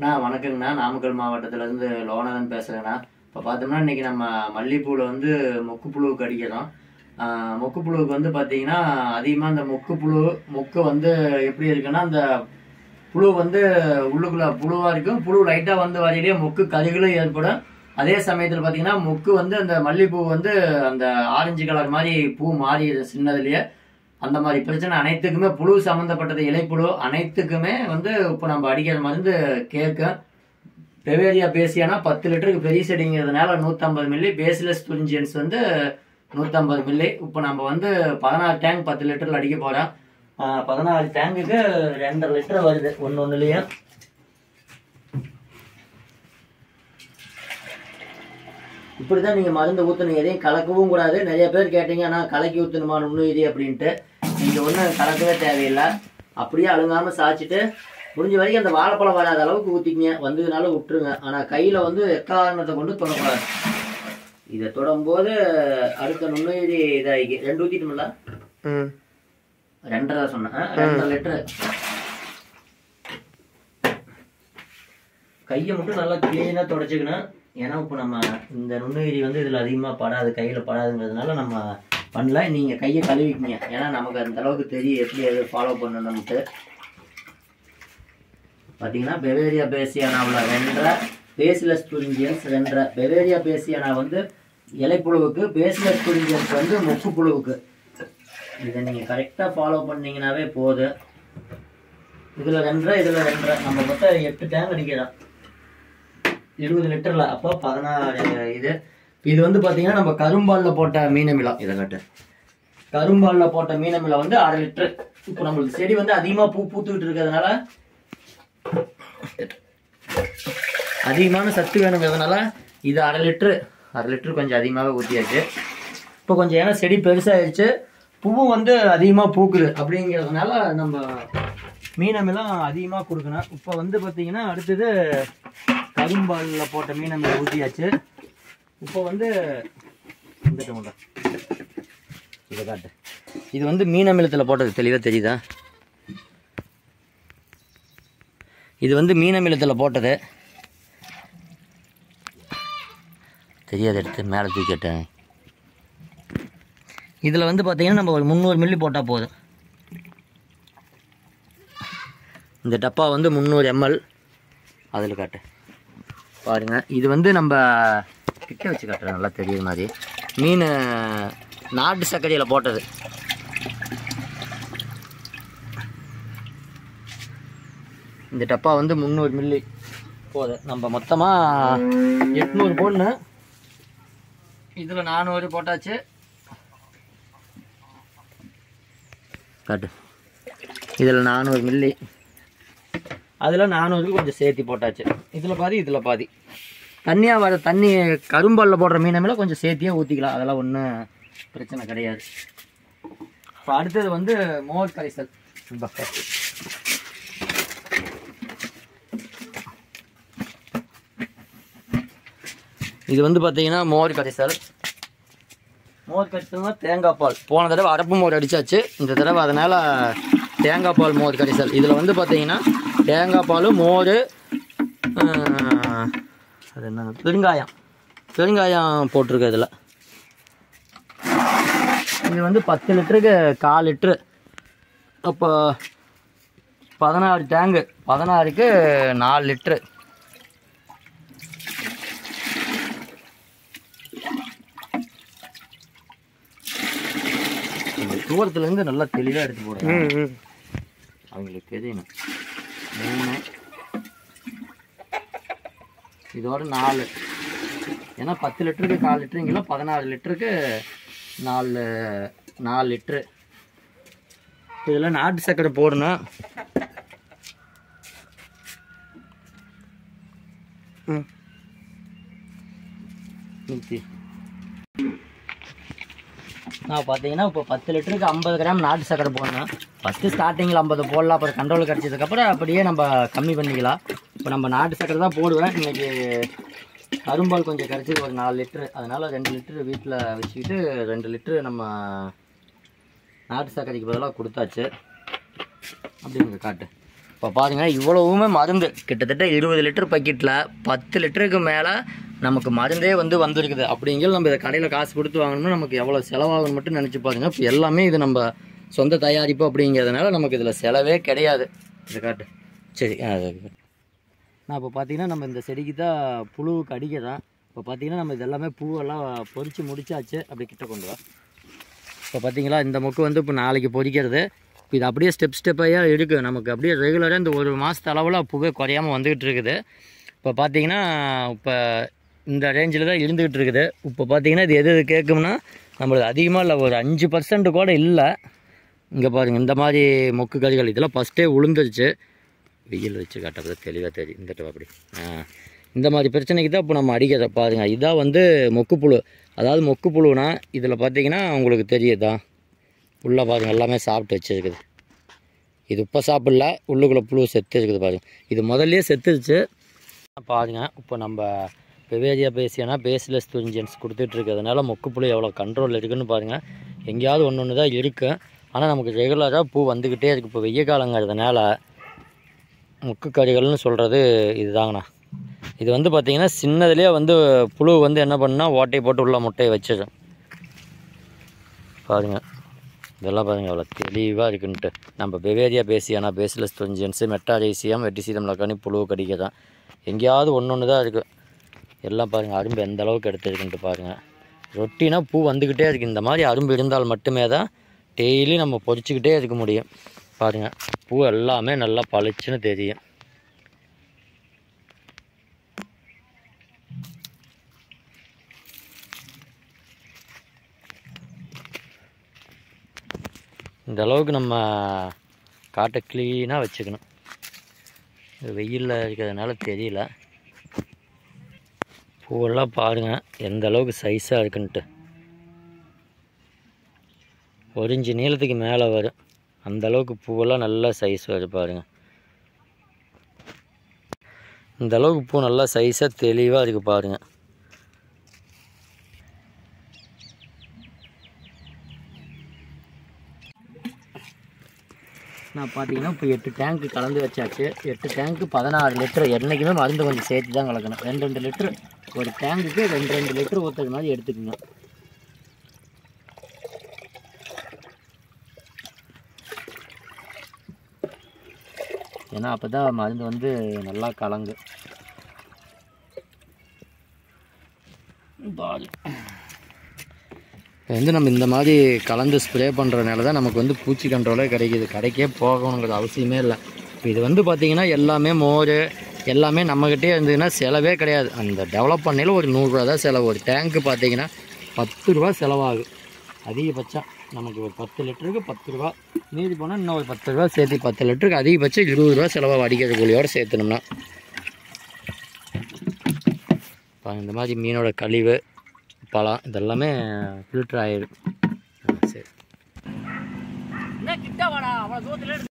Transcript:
அண்ணா வணக்கங்கண்ணா நாமக்கல் மாவட்டத்திலேருந்து லோனதன் பேசுகிறேண்ணா இப்போ பார்த்தோம்னா இன்னைக்கு நம்ம மல்லிகைப்பூவில் வந்து மொக்குப்புழுவுக்கு அடிக்கிறோம் ஆஹ் மொக்குப்புழுவுக்கு வந்து பார்த்தீங்கன்னா அதிகமாக இந்த மொக்குப்புழு மொக்கு வந்து எப்படி இருக்குன்னா அந்த புழு வந்து உள்ளுக்குள்ள புழுவாக இருக்கும் புழு லைட்டாக வந்து வரையிலேயே மொக்கு கருகளும் ஏற்படும் அதே சமயத்தில் பார்த்தீங்கன்னா மொக்கு வந்து அந்த மல்லிகைப்பூ வந்து அந்த ஆரஞ்சு கலர் மாதிரி பூ மாறி சின்னதுலேயே அந்த மாதிரி பிரச்சனை அனைத்துக்குமே புழு சம்மந்தப்பட்டது இலைப்புழு அனைத்துக்குமே வந்து இப்போ நம்ம அடிக்கிற மருந்து கேட்கும் பெவேரியா பேசியானா பத்து லிட்டருக்கு பெரிய செடிங்கிறதுனால நூற்றம்பது மில்லி பேசிலஸ் துரிஞ்சியன்ஸ் வந்து நூற்றம்பது மில்லி இப்போ நம்ம வந்து பதினாறு டேங்க் பத்து லிட்டரில் அடிக்க போகிறோம் பதினாறு டேங்குக்கு ரெண்டரை லிட்டர் வருது ஒன்று ஒன்றுலேயும் இப்படிதான் நீங்க மருந்து ஊத்தணும் எதையும் கலக்கவும் கூடாது நிறைய பேர் கேட்டீங்க ஆனா கலக்கி ஊத்தணுமா நுண்ணுயிரி அப்படின்ட்டு நீங்க ஒன்றும் கலக்கவே தேவையில்லை அப்படியே அழுங்காம சாய்ச்சிட்டு முடிஞ்ச வரைக்கும் அந்த வாழைப்பழம் வராத அளவுக்கு ஊத்திக்கங்க வந்ததுனால விட்டுருங்க ஆனா கையில வந்து எக்காரணத்தை கொண்டு தொடக்கூடாது இதை தொடும்போது அடுத்த நுண்ணுயிரி இதாகி ரெண்டு ஊத்திட்டோம்ல ம் ரெண்டரை தான் சொன்னேன் ஆ, ரெண்டரை லிட்டரு கையை மட்டும் நல்லா கிளீனாக தொடச்சிக்கணும் ஏன்னா இப்போ நம்ம இந்த நுண்ணுயிரி வந்து இதில் அதிகமாக படாது கையில் படாதுங்கிறதுனால நம்ம பண்ணல நீங்கள் கையை கழுவிக்கிங்க ஏன்னா நமக்கு அந்த அளவுக்கு தெரியும் எப்படி எது ஃபாலோ பண்ணணும்ட்டு பார்த்தீங்கன்னா பெவேரியா பேசியானாவில் ரெண்டரை பேசிலஸ் துரிஞ்சியன்ஸ் ரெண்டரை பெவேரியா பேசியானா வந்து இலைப்புழுவுக்கு பேசிலஸ் துரிஞ்சியன்ஸ் வந்து மொக்கு புழுவுக்கு இதை நீங்கள் கரெக்டாக ஃபாலோ பண்ணீங்கன்னாவே போதும் இதில் ரெண்டரை இதில் ரெண்டரை நம்ம மொத்தம் எட்டு டேங்க் அடிக்கிறோம் இருபது லிட்டரில் அப்போ பதினாறு இது இது வந்து பார்த்தீங்கன்னா நம்ம கரும்பாலில் போட்ட மீனமிலம் இதை கட்டு கரும்பாலில் போட்ட மீனமிலம் வந்து அரை லிட்டரு இப்போ நம்மளுக்கு செடி வந்து அதிகமாக பூ பூத்துக்கிட்டு இருக்கிறதுனால அதிகமான சத்து வேணுங்கிறதுனால இது அரை லிட்டரு அரை லிட்டரு கொஞ்சம் அதிகமாகவே ஊற்றியாச்சு இப்போ கொஞ்சம் ஏன்னா செடி பெருசாகிடுச்சு பூவும் வந்து அதிகமாக பூக்குது அப்படிங்கிறதுனால நம்ம மீனமெல்லாம் அதிகமாக கொடுக்கணும் இப்போ வந்து பார்த்தீங்கன்னா அடுத்தது கரும்பாலில் போட்ட மீனமில் ஊற்றியாச்சு இப்போ வந்து இந்த டொமேட்டோ இதை காட்டு இது வந்து மீனமிலத்தில் போட்டது தெளிவாக தெரியுதா இது வந்து மீனமிலத்தில் போட்டது தெரியாத எடுத்து மேலே தூக்கிட்டேன் இதில் வந்து பார்த்தீங்கன்னா நம்ம ஒரு முந்நூறு மில்லி போட்டால் போதும் இந்த டப்பா வந்து முந்நூறு எம்எல் அதில் காட்டு பாருங்க இது வந்து நம்ம கிட்ட வச்சு காட்டுறேன் நல்லா தெரியுற மாதிரி மீன் நாட்டு சர்க்கரையில் போட்டது இந்த டப்பா வந்து முந்நூறு மில்லி போதும் நம்ம மொத்தமாக எட்நூறு போடணும் இதில் நானூறு போட்டாச்சு காட்டு இதில் நானூறு மில்லி அதில் நானூறுக்கு கொஞ்சம் சேர்த்தி போட்டாச்சு இதில் பாதி இதில் பாதி தண்ணியாக வர தண்ணி கரும்பாலில் போடுற மீனமில் கொஞ்சம் சேர்த்தியே ஊற்றிக்கலாம் அதெல்லாம் ஒன்றும் பிரச்சனை கிடையாது இப்போ அடுத்தது வந்து மோர் கரைசல் இந்த பக்கம். இது வந்து பார்த்தீங்கன்னா மோர் கரைசல் மோர் கரைசல்னா தேங்காய் பால் போன தடவை அரப்பு மோர் அடிச்சாச்சு இந்த தடவை அதனால் தேங்காய் பால் மோர் கரைசல் இதில் வந்து பார்த்தீங்கன்னா தேங்காய் பால் மோர் ஆஹ், அது என்ன பெருங்காயம் பெருங்காயம் போட்டிருக்கு இதில் இது வந்து பத்து லிட்டருக்கு கால் லிட்ரு அப்போ பதினாறு டேங்கு பதினாறுக்கு நாலு லிட்ரு இந்த தூரத்துலேருந்து நல்லா தெளிவாக எடுத்து போடுறேன் ம் ம் அவங்களுக்கு தெரியணும் மூணு இதோட நாலு ஏன்னா பத்து லிட்டருக்கு கால் லிட்டருங்களா பதினாறு லிட்டருக்கு நாலு நாலு லிட்ரு இதில் நாட்டு சர்க்கரை போடணும் ம் நூற்றி நான் பார்த்தீங்கன்னா இப்போ பத்து லிட்டருக்கு ஐம்பது கிராம் நாட்டு சர்க்கரை போடணும் ஃபஸ்ட்டு ஸ்டார்டிங்கில் ஐம்பது போடலாம் அப்புறம் கண்ட்ரோல் கிடச்சதுக்கப்புறம் அப்படியே நம்ம கம்மி பண்ணிக்கலாம் இப்போ நம்ம நாட்டு சர்க்கரை தான் போடுவேன் இன்னைக்கு கரும்பால் கொஞ்சம் கிடச்சி ஒரு நாலு லிட்ரு அதனால் ரெண்டு லிட்ரு வீட்டில் வச்சுக்கிட்டு ரெண்டு லிட்ரு நம்ம நாட்டு சர்க்கரைக்கு பதிலாக கொடுத்தாச்சு அப்படிங்க காட்டு இப்போ பாருங்கள் இவ்வளவுமே மருந்து கிட்டத்தட்ட இருபது லிட்டர் பக்கெட்டில் பத்து லிட்டருக்கு மேலே நமக்கு மருந்தே வந்து வந்திருக்குது அப்படிங்கிற நம்ம இதை கடையில் காசு கொடுத்து வாங்கணும்னா நமக்கு எவ்வளோ செலவாகும்னு மட்டும் நினச்சி பாருங்க இப்போ எல்லாமே இது நம்ம சொந்த தயாரிப்பு அப்படிங்கிறதுனால நமக்கு இதில் செலவே கிடையாது இதை காட்டு சரி ஆ, அது காட்டு. நான் இப்போ பார்த்தீங்கன்னா நம்ம இந்த செடிக்கு தான் புழுவுக்கு அடிக்கிறோம் இப்போ பார்த்தீங்கன்னா நம்ம இது எல்லாமே பூவெல்லாம் பொறிச்சு முடிச்சாச்சு அப்படி கிட்ட கொண்டு வா இப்போ பார்த்தீங்களா இந்த மொக்கு வந்து இப்போ நாளைக்கு பொறிக்கிறது இப்போ இது அப்படியே ஸ்டெப் ஸ்டெப்பாக இருக்குது நமக்கு அப்படியே ரெகுலராக இந்த ஒரு மாதத்து அளவில் பூவே குறையாமல் வந்துக்கிட்டு இருக்குது இப்போ பார்த்தீங்கன்னா இப்போ இந்த ரேஞ்சில் தான் இருந்துக்கிட்டு இருக்குது இப்போ பார்த்தீங்கன்னா இது எது எது கேட்கும்னா நம்மளுக்கு அதிகமாக இல்லை ஒரு அஞ்சு பர்சன்ட் கூட இல்லை இங்கே பாருங்கள் இந்த மாதிரி மொக்கு கறிகள் இதெல்லாம் ஃபஸ்ட்டே உளுந்துருச்சு வெயில் வச்சு காட்டப்போ தெளிவாக தெரியும் இந்த டப்பா அப்படி ஆ இந்த மாதிரி பிரச்சனைக்கு தான் இப்போ நம்ம அடிக்கிறத பாருங்க இதான் வந்து மொக்குப்புழு அதாவது மொக்குப்புழுனா இதில் பார்த்தீங்கன்னா உங்களுக்கு தெரியுதா உள்ளே பாருங்க எல்லாமே சாப்பிட்டு வச்சிருக்குது இது இப்போ சாப்பிடல உள்ளுக்குள்ளே புழு செத்து இருக்குது பாருங்க இது முதல்லயே செத்துருச்சு பாருங்க இப்போ நம்ம பெவேரியா பேசியனா பேஸ்லெஸ் துரிஞ்சன்ஸ் கொடுத்துட்டு இருக்கிறதுனால மொக்குப்புழு எவ்வளோ கண்ட்ரோல் இருக்குன்னு பாருங்கள் எங்கேயாவது ஒன்று ஒன்று தான் இருக்குது ஆனால் நமக்கு ரெகுலராக பூ வந்துக்கிட்டே இருக்குது இப்போ வெய்ய காலங்கிறதுனால முக்கு கறிகள்னு சொல்கிறது இதுதாங்கண்ணா இது வந்து பார்த்திங்கன்னா சின்னதுலேயே வந்து புழு வந்து என்ன பண்ணுன்னா ஓட்டை போட்டு உள்ள முட்டையை வச்சிடும் பாருங்க இதெல்லாம் பாருங்க அவ்வளோ தெளிவாக இருக்குன்ட்டு நம்ம Beauveria bassiana Bacillus thuringiensis Metarhizium Verticillium lecanii புழு கடிக்கதான் எங்கேயாவது ஒன்று ஒன்று தான் இருக்குது எல்லாம் பாருங்கள் அரும்பு எந்த அளவுக்கு எடுத்துருக்குன்ட்டு பாருங்கள் ரொட்டினா பூ வந்துக்கிட்டே இருக்குது இந்த மாதிரி அரும்பு இருந்தால் மட்டுமே தான் டெய்லி நம்ம பொறிச்சிக்கிட்டே இருக்க முடியும் பாருங்கள் பூ எல்லாமே நல்லா பளிச்சுன்னு தெரியும் இந்த அளவுக்கு நம்ம காட்டை க்ளீனாக வச்சுக்கணும் இது வெயிலில் இருக்கிறதுனால தெரியல பூவெல்லாம் பாருங்கள் எந்த அளவுக்கு சைஸாக இருக்குன்ட்டு ஒரு இன்ச்சு நீளத்துக்கு மேலே வரும் அந்த அளவுக்கு பூவெல்லாம் நல்லா சைஸ் வரும் பாருங்க இந்த அளவுக்கு பூ நல்லா சைஸாக தெளிவாக இருக்குது பாருங்க நான் பார்த்தீங்கன்னா இப்போ எட்டு டேங்க்கு கலந்து வச்சாச்சு எட்டு டேங்க்கு பதினாறு லிட்டர் என்றைக்குமே மருந்து கொஞ்சம் சேர்த்து தான் கலக்கணும் ரெண்டு ரெண்டு லிட்டர் ஒரு டேங்குக்கு ரெண்டு ரெண்டு லிட்டர் ஊற்றுறது மாதிரி எடுத்துக்கோங்க ஏன்னா அப்போ தான் மருந்து வந்து நல்லா கலங்கு பாரு இப்போ வந்து நம்ம இந்த மாதிரி கலந்து ஸ்ப்ரே பண்ணுறதுனால தான் நமக்கு வந்து பூச்சி கண்ட்ரோலே கிடைக்கிது கடைக்கே போகணுங்கிற அவசியமே இல்லை இப்போ இது வந்து பார்த்திங்கன்னா எல்லாமே மோர் எல்லாமே நம்மக்கிட்டே இருந்ததுன்னா செலவே கிடையாது அந்த டெவலப் பண்ணையில் ஒரு நூறுரூவா தான் செலவு ஒரு டேங்க்கு பார்த்தீங்கன்னா பத்து ரூபா செலவாகும் அதிகபட்சம் நமக்கு ஒரு பத்து லிட்டருக்கு பத்து ரூபா மீதி போனால் இன்னும் ஒரு பத்து ரூபா சேர்த்து பத்து லிட்டருக்கு அதிகபட்சம் இருபது ரூபா செலவாக அடிக்கிற கூலியோடு சேர்த்துனோம்னா பாருங்க, இந்த மாதிரி மீனோட கழிவு பழம் இதெல்லாமே ஃபில்டர் ஆயிடும் ஆ, சரி என்ன கிட்ட வாடா அவ்வளோ தூரத்தில்